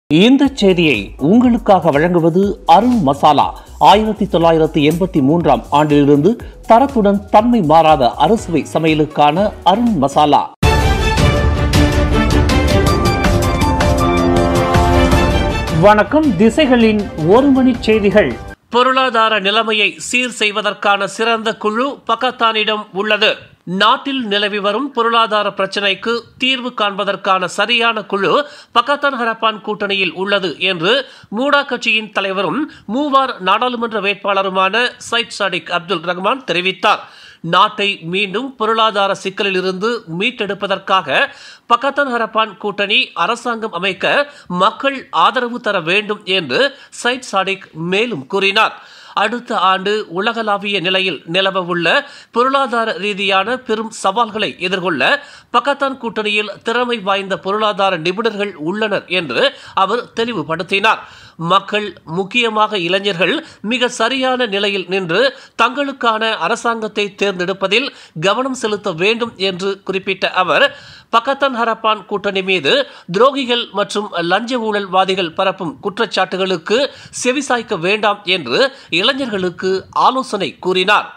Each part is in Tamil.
இந்த செய்தியை உங்களுக்காக வழங்குவது அருண் மசாலா ஆயிரத்தி தொள்ளாயிரத்தி எண்பத்தி மூன்றாம் ஆண்டிலிருந்து தரத்துடன் தன்மை மாறாத அறுசுவை சமையலுக்கான அருண் மசாலா வணக்கம் திசைகளின் ஒரு மணி செய்திகள் பொருளாதார நிலைமையை சீர் செய்வதற்கான சிறந்த குழு பக்கத்தானிடம் உள்ளது நாட்டில் நிலவி வரும் பொருளாதார பிரச்சினைக்கு தீர்வு காண்பதற்கான சரியான குழு பக்கத்தான் ஹரப்பான் கூட்டணியில் உள்ளது என்று மூடா கட்சியின் தலைவரும் மூவார் நாடாளுமன்ற வேட்பாளருமான சைட் சாடிக் அப்துல் ரஹ்மான் தெரிவித்தார் நாட்டை மீண்டும் பொருளாதார சிக்கலில் இருந்து மீட்டெடுப்பதற்காக பக்கத்தான் ஹரப்பான் கூட்டணி அரசாங்கம் அமைக்க மக்கள் ஆதரவு தர வேண்டும் என்று சைட் சாடிக் மேலும் கூறினார் அடுத்த ஆண்டு உலகளாவிய நிலையில் நிலவவுள்ள பொருளாதார ரீதியான பெரும் சவால்களை எதிர்கொள்ள பக்கத்தான் கூட்டணியில் திறமை வாய்ந்த பொருளாதார நிபுணர்கள் உள்ளனர் என்று அவர் தெளிவுபடுத்தினார் மக்கள் முக்கியமாக இளைஞர்கள் மிக சரியான நிலையில் நின்று தங்களுக்கான அரசாங்கத்தை தேர்ந்தெடுப்பதில் கவனம் செலுத்த வேண்டும் என்று குறிப்பிட்ட அவர் பக்கத்தான் ஹரப்பான் கூட்டணி மீது துரோகிகள் மற்றும் லஞ்ச ஊழல்வாதிகள் பரப்பும் குற்றச்சாட்டுகளுக்கு செவிசாய்க்க வேண்டாம் என்று இளைஞர்களுக்கு ஆலோசனை கூறினார்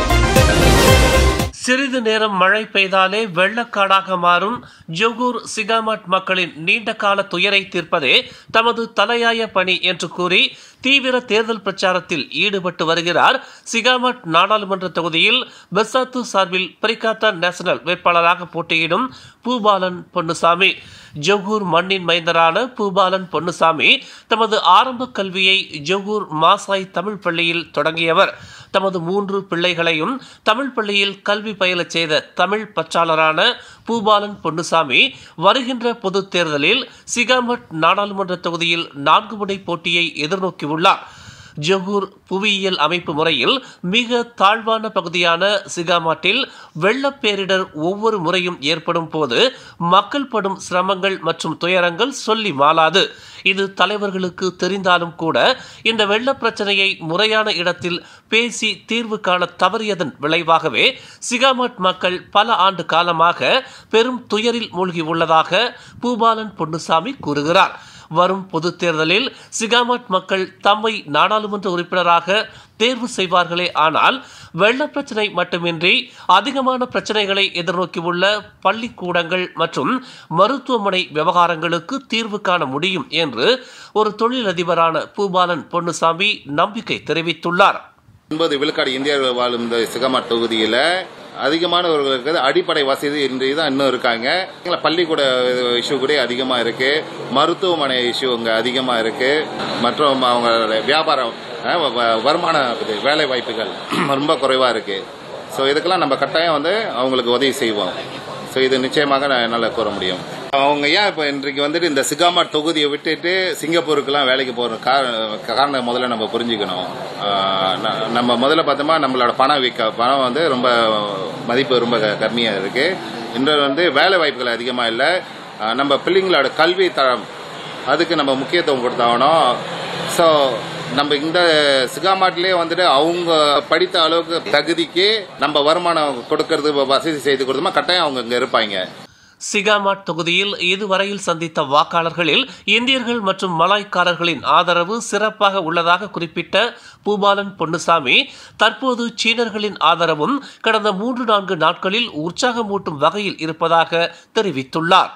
சிறிது நேரம் மழை பெய்தாலே வெள்ளக்காடாக மாறும் ஜொகூர் சிகாமட் மக்களின் நீண்ட கால துயரை தீர்ப்பதே தமது தலையாய பணி என்று கூறி தீவிர தேர்தல் பிரச்சாரத்தில் ஈடுபட்டு வருகிறார் சிகாமட் நாடாளுமன்ற தொகுதியில் பெசாத்து சார்பில் பரிகாத்தா நேஷனல் வேட்பாளராக போட்டியிடும் பூபாலன் பொன்னுசாமி ஜொகூர் மண்ணின் மைந்தரான பூபாலன் பொன்னுசாமி தமது ஆரம்ப கல்வியை ஜொகூர் மாசாய் தமிழ் பள்ளியில் தொடங்கியவர் தமது மூன்று பிள்ளைகளையும் தமிழ் பள்ளியில் கல்வி பயிலச் செய்த தமிழ் பற்றாளரான பூபாலன் பொன்னுசாமி வருகின்ற பொதுத் தேர்தலில் சிகாமட் நாடாளுமன்ற தொகுதியில் நான்கு முனை போட்டியை எதிர்நோக்கியுள்ளார் ஜொகூர் புவியியல் அமைப்பு முறையில் மிக தாழ்வான பகுதியான சிகாமாட்டில் வெள்ளப்பேரிடர் ஒவ்வொரு முறையும் ஏற்படும் போது மக்கள் படும் சிரமங்கள் மற்றும் துயரங்கள் சொல்லி மாளாது இது தலைவர்களுக்கு தெரிந்தாலும் கூட இந்த வெள்ள பிரச்சனையை முறையான இடத்தில் பேசி தீர்வு காண தவறியதன் விளைவாகவே சிகாமட் மக்கள் பல ஆண்டு காலமாக பெரும் துயரில் மூழ்கி உள்ளதாக பூபாலன் பொன்னுசாமி கூறுகிறார் வரும் பொது தேர்தலில் சிகாமட் மக்கள் தம்மை நாடாளுமன்ற உறுப்பினராக தேர்வு செய்வார்களே ஆனால் வெள்ள பிரச்சனை மட்டுமின்றி அதிகமான பிரச்சனைகளை எதிர்நோக்கியுள்ள பள்ளிக்கூடங்கள் மற்றும் மருத்துவமனை விவகாரங்களுக்கு தீர்வு காண முடியும் என்று ஒரு தொழிலதிபரான பூபாலன் பொன்னுசாமி நம்பிக்கை தெரிவித்துள்ளார் எண்பது விழுக்காடு இந்தியாவில் வாழும் இந்த சிகமாட் தொகுதியில் அதிகமானவர்களுக்கு அடிப்படை வசதி இன்றி தான் இன்னும் இருக்காங்க பள்ளிக்கூட இஷ்யூ கூட அதிகமாக இருக்கு மருத்துவமனை இஷ்யூ இங்கே அதிகமாக இருக்கு மற்றும் அவங்க வியாபாரம் அஹ், வ- வருமான இது, வேலை வாய்ப்புகள் ரொம்ப குறைவாக இருக்கு ஸோ இதுக்கெல்லாம் நம்ம கட்டாயம் வந்து அவங்களுக்கு உதவி செய்வோம் ஸோ இது நிச்சயமாக நான் என்னால் கூற முடியும் அவங்க ஏன் இப்போ இன்றைக்கு வந்துட்டு இந்த சிகாமாட் தொகுதியை விட்டுட்டு சிங்கப்பூருக்கெல்லாம் வேலைக்கு போகிற காரணம் முதல்ல நம்ம புரிஞ்சுக்கணும் ஆஹ் ந- நம்ம முதல்ல பார்த்தோமா நம்மளோட பணம் விற்க பணம் வந்து ரொம்ப மதிப்பு ரொம்ப கம்மியாக இருக்கு இன்று வந்து வேலை வாய்ப்புகள் அதிகமாக இல்லை ஆஹ் நம்ம பிள்ளைங்களோட கல்வி தரம் அதுக்கு நம்ம முக்கியத்துவம் கொடுத்தாகணும் ஸோ நம்ம இந்த சிகாமாட்டிலே வந்துட்டு அவங்க படித்த அளவுக்கு தகுதிக்கு நம்ம வருமானம் கொடுக்கறது வசதி செய்து கொடுத்தோமா கட்டாயம் அவங்க இங்கே இருப்பாங்க சிகாமாட் தொகுதியில் இதுவரையில் சந்தித்த வாக்காளர்களில் இந்தியர்கள் மற்றும் மலாய்க்காரர்களின் ஆதரவு சிறப்பாக உள்ளதாக குறிப்பிட்ட பூபாலன் பொன்னுசாமி தற்போது சீனர்களின் ஆதரவும் கடந்த மூன்று நான்கு நாட்களில் உற்சாகமூட்டும் வகையில் இருப்பதாக தெரிவித்துள்ளார்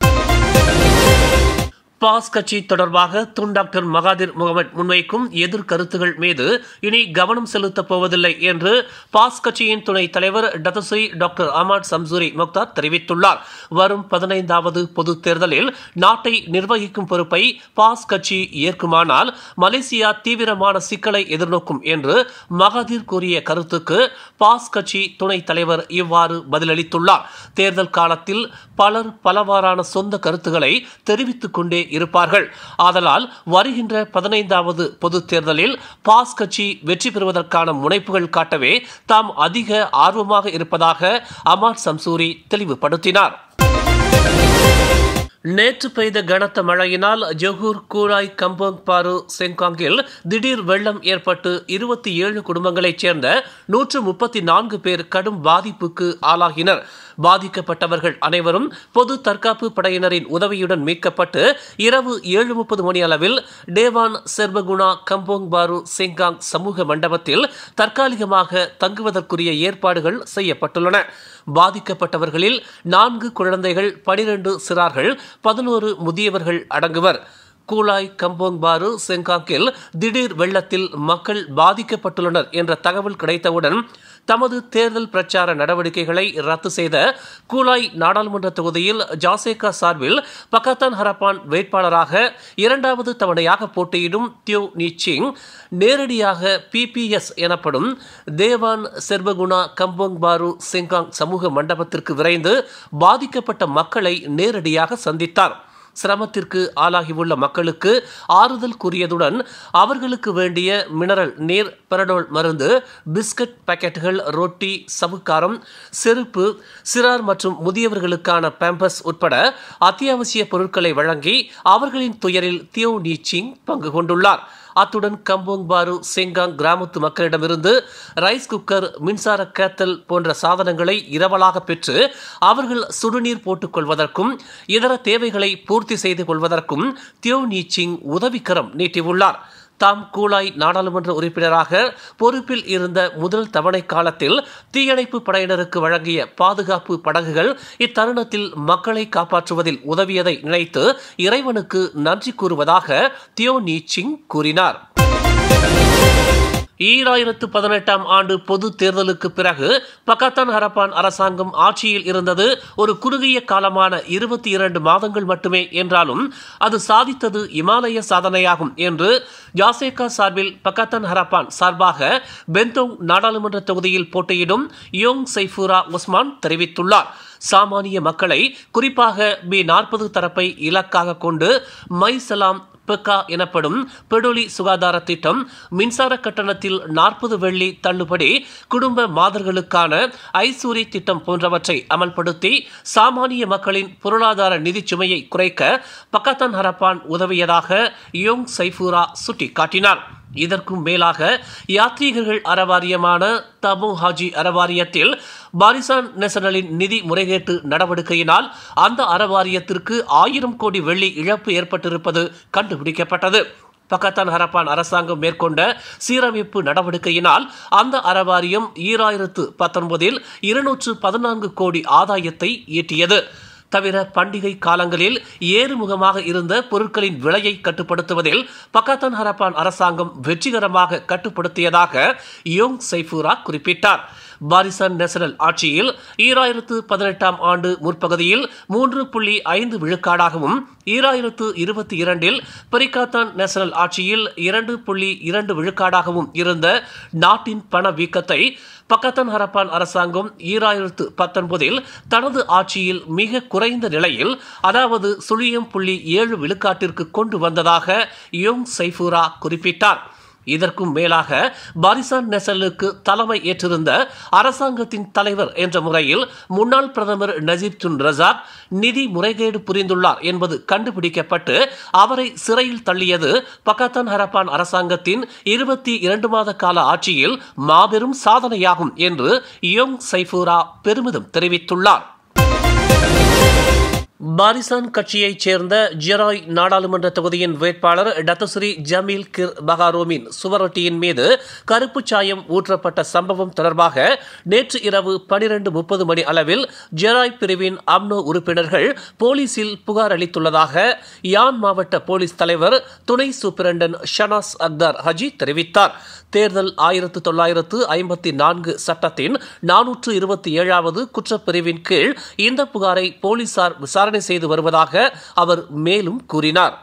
பாஸ் கட்சி தொடர்பாக துன் டாக்டர் மகாதிர் முகமது முன்வைக்கும் எதிர் கருத்துகள் மீது இனி கவனம் செலுத்தப் போவதில்லை என்று பாஸ் கட்சியின் துணைத் தலைவர் Datuk Seri doctor Ahmad Samsuri Mokhtar தெரிவித்துள்ளார் வரும் பதினைந்தாவது பொதுத் தேர்தலில் நாட்டை நிர்வகிக்கும் பொறுப்பை பாஸ் கட்சி ஏற்குமானால் மலேசியா தீவிரமான சிக்கலை எதிர்நோக்கும் என்று மகாதிர் கூறிய கருத்துக்கு பாஸ் கட்சி துணைத் தலைவர் இவ்வாறு பதிலளித்துள்ளார் தேர்தல் காலத்தில் பலர் பலவாறான சொந்த கருத்துக்களை தெரிவித்துக் கொண்டே இருப்பார்கள் ஆதலால் வருகின்ற பதினைந்தாவது பொது தேர்தலில் பாஸ் கட்சி வெற்றி பெறுவதற்கான முனைப்புகள் காட்டவே தாம் அதிக ஆர்வமாக இருப்பதாக அமார் சம்சூரி தெளிவுபடுத்தினார் நேற்று பெய்த கனத்த மழையினால் ஜொகூர் கூராய் கம்போங் பாரு செங்காங்கில் திடீர் வெள்ளம் ஏற்பட்டு இருபத்தி ஏழு குடும்பங்களைச் சேர்ந்த நூற்று முப்பத்தி நான்கு பேர் கடும் பாதிப்புக்கு ஆளாகினர் பாதிக்கப்பட்டவர்கள் அனைவரும் பொது தற்காப்பு படையினரின் உதவியுடன் மீட்கப்பட்டு இரவு ஏழு முப்பது மணி அளவில் டேவான் செர்பகுணா கம்போங் பாரு செங்காங் சமூக மண்டபத்தில் தற்காலிகமாக தங்குவதற்குரிய ஏற்பாடுகள் செய்யப்பட்டுள்ளன பாதிக்கப்பட்டவர்களில் நான்கு குழந்தைகள் பனிரெண்டு சிறார்கள் பதினோரு முதியவர்கள் அடங்குவர் கூலாய் கம்போங் பாரு செங்காங்கில் திடீர் வெள்ளத்தில் மக்கள் பாதிக்கப்பட்டுள்ளனர் என்ற தகவல் கிடைத்தவுடன் தமது தேர்தல் பிரச்சார நடவடிக்கைகளை ரத்து செய்த கூலாய் நாடாளுமன்ற தொகுதியில் ஜாசேகா சார்பில் பக்கத்தான் ஹரப்பான் வேட்பாளராக இரண்டாவது தவணையாக போட்டியிடும் தியோ நீச்சிங் நேரடியாக பிபிஎஸ் எனப்படும் தேவான் செர்பகுணா கம்போங் பாரு செங்காங் சமூக மண்டபத்திற்கு விரைந்து பாதிக்கப்பட்ட மக்களை நேரடியாக சந்தித்தார் சிரமத்திற்கு ஆளாகியுள்ள மக்களுக்கு ஆறுதல் கூறியதுடன் அவர்களுக்கு வேண்டிய மினரல் நீர் பெரடோல் மருந்து பிஸ்கட் பாக்கெட்டுகள் ரொட்டி சவுக்காரம் செருப்பு சிறார் மற்றும் முதியவர்களுக்கான பேம்பஸ் உட்பட அத்தியாவசிய பொருட்களை வழங்கி அவர்களின் துயரில் தியோ நீச்சிங் பங்கு கொண்டுள்ளார் அத்துடன் கம்போங் பாரு செங்காங் கிராமத்து மக்களிடமிருந்து ரைஸ் குக்கர் மின்சார கேத்தல் போன்ற சாதனங்களை இரவலாக பெற்று அவர்கள் சுடுநீர் போட்டுக் கொள்வதற்கும் இதர தேவைகளை பூர்த்தி செய்து கொள்வதற்கும் தியோ நீச்சிங் உதவிக்கரம் நீட்டியுள்ளார் தாம் கூலாய் நாடாளுமன்ற உறுப்பினராக பொறுப்பில் இருந்த முதல் தவணை காலத்தில் தீயணைப்பு படையினருக்கு வழங்கிய பாதுகாப்பு படகுகள் இத்தருணத்தில் மக்களை காப்பாற்றுவதில் உதவியதை நினைத்து இறைவனுக்கு நன்றி கூறுவதாக தியோ நீச்சிங் கூறினார் ஈராயிரத்து பதினெட்டாம் ஆண்டு பொது தேர்தலுக்கு பிறகு பக்கத்தான் ஹரப்பான் அரசாங்கம் ஆட்சியில் இருந்தது ஒரு குறுகிய காலமான இருபத்தி இரண்டு மாதங்கள் மட்டுமே என்றாலும் அது சாதித்தது இமாலய சாதனையாகும் என்று ஜாசேகா சார்பில் பக்கத்தான் ஹரப்பான் சார்பாக பெந்தோங் நாடாளுமன்ற தொகுதியில் போட்டியிடும் யோங் சைஃபூரா உஸ்மான் தெரிவித்துள்ளார் சாமானிய மக்களை குறிப்பாக பி நாற்பது தரப்பை இலக்காக கொண்டு மை சலாம் பெக்கா எனப்படும் பெடொலி சுகாதார திட்டம் மின்சார கட்டணத்தில் நாற்பது வெள்ளி தள்ளுபடி குடும்ப மாதர்களுக்கான ஐசூரி திட்டம் போன்றவற்றை அமல்படுத்தி சாமானிய மக்களின் பொருளாதார நிதி சுமையை குறைக்க பக்கத்தான் ஹரப்பான் உதவியதாக யோங் சைஃபூரா சுட்டிக்காட்டினார் இதற்கும் மேலாக யாத்ரீகர்கள் அறவாரியமான தபு ஹாஜி அறவாரியத்தில் பாரிசான் நேஷனலின் நிதி முறைகேட்டு நடவடிக்கையினால் அந்த அறவாரியத்திற்கு ஆயிரம் கோடி வெள்ளி இழப்பு ஏற்பட்டிருப்பது கண்டுபிடிக்கப்பட்டது பக்கத்தான் ஹரப்பான் அரசாங்கம் மேற்கொண்ட சீரமைப்பு நடவடிக்கையினால் அந்த அறவாரியம் ஈராயிரத்து பத்தொன்பதில் இருநூற்று பதினான்கு கோடி ஆதாயத்தை ஈட்டியது தவிர பண்டிகை காலங்களில் ஏறுமுகமாக இருந்த பொருட்களின் விலையை கட்டுப்படுத்துவதில் பக்கத்தான் ஹரப்பான் அரசாங்கம் வெற்றிகரமாக கட்டுப்படுத்தியதாக யோங் சைஃபூரா குறிப்பிட்டார் பாரிசான் நேஷனல் ஆட்சியில் ஈராயிரத்து பதினெட்டாம் ஆண்டு முற்பகுதியில் மூன்று புள்ளி ஐந்து விழுக்காடாகவும் ஈராயிரத்து இருபத்தி இரண்டில் பரிகாத்தான் நேஷனல் ஆட்சியில் இரண்டு புள்ளி இரண்டு விழுக்காடாகவும் இருந்த நாட்டின் பண வீக்கத்தை பக்கத்தான் ஹரப்பான் அரசாங்கம் ஈராயிரத்து பத்தொன்பதில் தனது ஆட்சியில் மிக குறைந்த நிலையில் அதாவது சுழியம் புள்ளி ஏழு விழுக்காட்டிற்கு கொண்டு வந்ததாக யோங் சைஃபூரா குறிப்பிட்டார் இதற்கும் மேலாக பாரிசான் நெசலுக்கு தலைமை ஏற்றிருந்த அரசாங்கத்தின் தலைவர் என்ற முறையில் முன்னாள் பிரதமர் நஜீப் துன் ரசாக் நிதி முறைகேடு புரிந்துள்ளார் என்பது கண்டுபிடிக்கப்பட்டு அவரை சிறையில் தள்ளியது பக்கத்தான் ஹரப்பான் அரசாங்கத்தின் இருபத்தி இரண்டு மாத கால ஆட்சியில் மாபெரும் சாதனையாகும் என்று யோங் சைஃபூரா பெருமிதம் தெரிவித்துள்ளார் பாரிசான் கட்சியைச் சேர்ந்த ஜெராய் நாடாளுமன்ற தொகுதியின் வேட்பாளர் டத்தஸ்ரீ ஜமீல் கிர் பகாரோமின் சுவரொட்டியின் மீது கருப்பு சாயம் ஊற்றப்பட்ட சம்பவம் தொடர்பாக நேற்று இரவு பனிரெண்டு முப்பது மணி அளவில் ஜெராய் பிரிவின் அம்னோ உறுப்பினர்கள் போலீசில் புகார் அளித்துள்ளதாக யான் மாவட்ட போலீஸ் தலைவர் துணை சூப்பிரண்டன் ஷனாஸ் அக்தார் ஹஜி தெரிவித்தார் தேர்தல் ஆயிரத்து தொள்ளாயிரத்து ஐம்பத்தி நான்கு சட்டத்தின் நானூற்று இருபத்தி ஏழாவது குற்றப்பிரிவின் கீழ் இந்த புகாரை போலீசார் விசாரணை செய்து வருவதாக அவர் மேலும் கூறினார்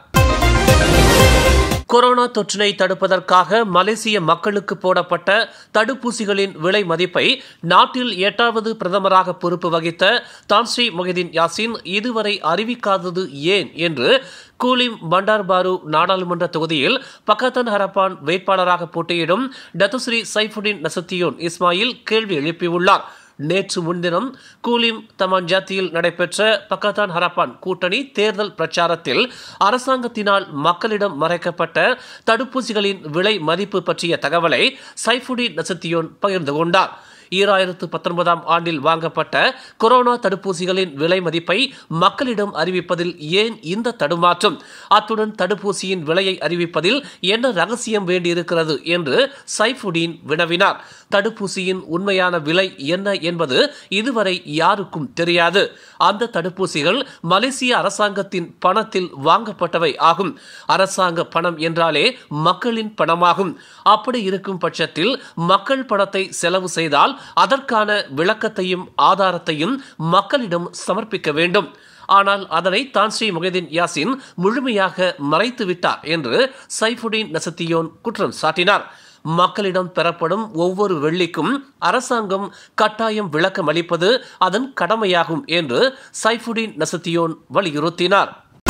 கொரோனா தொற்றினை தடுப்பதற்காக மலேசிய மக்களுக்கு போடப்பட்ட தடுப்பூசிகளின் விலை மதிப்பை நாட்டில் எட்டாவது பிரதமராக பொறுப்பு வகித்த தான்ஸ்ரீ மொஹிதீன் யாசின் இதுவரை அறிவிக்காதது ஏன் என்று கூலிம் பண்டார்பாரு நாடாளுமன்ற தொகுதியில் பக்கத்தன் ஹரப்பான் வேட்பாளராக போட்டியிடும் டத்துஸ்ரீ சைஃபுடின் நசத்தியோன் இஸ்மாயில் கேள்வி எழுப்பியுள்ளார் நேற்று முன்தினம் கூலிம் தமான்ஜாத்தியில் நடைபெற்ற பக்கத்தான் ஹரப்பான் கூட்டணி தேர்தல் பிரச்சாரத்தில் அரசாங்கத்தினால் மக்களிடம் மறைக்கப்பட்ட தடுப்பூசிகளின் விலை மதிப்பு பற்றிய தகவலை சைஃபுடி நசத்தியோன் பகிர்ந்து கொண்டார் ஈராயிரத்து பத்தொன்பதாம் ஆண்டில் வாங்கப்பட்ட கொரோனா தடுப்பூசிகளின் விலை மதிப்பை மக்களிடம் அறிவிப்பதில் ஏன் இந்த தடுமாற்றம் அத்துடன் தடுப்பூசியின் விலையை அறிவிப்பதில் என்ன ரகசியம் வேண்டியிருக்கிறது என்று சைஃபுடீன் வினவினார் தடுப்பூசியின் உண்மையான விலை என்ன என்பது இதுவரை யாருக்கும் தெரியாது அந்த தடுப்பூசிகள் மலேசிய அரசாங்கத்தின் பணத்தில் வாங்கப்பட்டவை ஆகும் அரசாங்க பணம் என்றாலே மக்களின் பணமாகும் அப்படி இருக்கும் பட்சத்தில் மக்கள் பணத்தை செலவு செய்தால் அதற்கான விளக்கத்தையும் ஆதாரத்தையும் மக்களிடம் சமர்ப்பிக்க வேண்டும் ஆனால் அதனை தான் ஸ்ரீ முகைதீன் யாசின் முழுமையாக மறைத்து விட்டார் என்று சைஃபுடீன் நசத்தியோன் குற்றம் சாட்டினார் மக்களிடம் பெறப்படும் ஒவ்வொரு வெள்ளிக்கும் அரசாங்கம் கட்டாயம் விளக்கம் அளிப்பது அதன் கடமையாகும் என்று சைஃபுடீன் நசத்தியோன் வலியுறுத்தினார்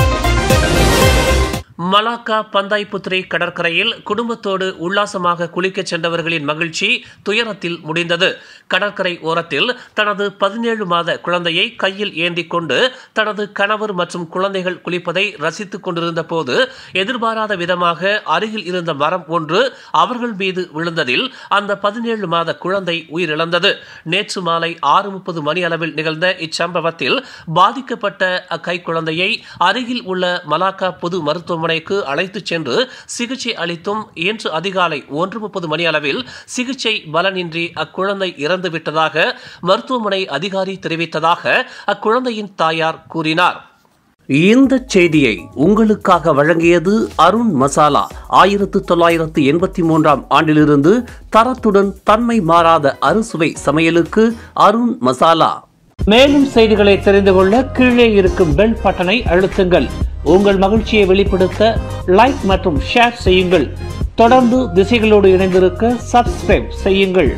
மலாக்கா பந்தாய்புத்ரி கடற்கரையில் குடும்பத்தோடு உல்லாசமாக குளிக்கச் சென்றவர்களின் மகிழ்ச்சி துயரத்தில் முடிந்தது கடற்கரை ஓரத்தில் தனது பதினேழு மாத குழந்தையை கையில் ஏந்தி கொண்டு தனது கணவர் மற்றும் குழந்தைகள் குளிப்பதை ரசித்துக் கொண்டிருந்த போது எதிர்பாராத விதமாக அருகில் இருந்த மரம் ஒன்று அவர்கள் மீது விழுந்ததில் அந்த பதினேழு மாத குழந்தை உயிரிழந்தது நேற்று மாலை ஆறு முப்பது மணி அளவில் நிகழ்ந்த இச்சம்பவத்தில் பாதிக்கப்பட்ட அக்கை குழந்தையை அருகில் உள்ள மலாக்கா பொது மருத்துவமனை மருத்துவமனைக்கு அழைத்துச் சென்று சிகிச்சை அளித்தும் இன்று அதிகாலை ஒன்று முப்பது மணி அளவில் சிகிச்சை பலனின்றி அக்குழந்தை இறந்துவிட்டதாக மருத்துவமனை அதிகாரி தெரிவித்ததாக அக்குழந்தையின் தாயார் கூறினார் இந்த செய்தியை உங்களுக்காக வழங்கியது அருண் மசாலா ஆயிரத்து தொள்ளாயிரத்து எண்பத்தி மூன்றாம் ஆண்டிலிருந்து தரத்துடன் தன்மை மாறாத அறுசுவை சமையலுக்கு அருண் மசாலா மேலும் செய்திகளை தெரிந்து கொள்ள கீழே இருக்கும் பெல் பட்டனை அழுத்துங்கள் உங்கள் மகிழ்ச்சியை வெளிப்படுத்த லைக் மற்றும் ஷேர் செய்யுங்கள் தொடர்ந்து திசைகளோடு இணைந்திருக்க சப்ஸ்கிரைப் செய்யுங்கள்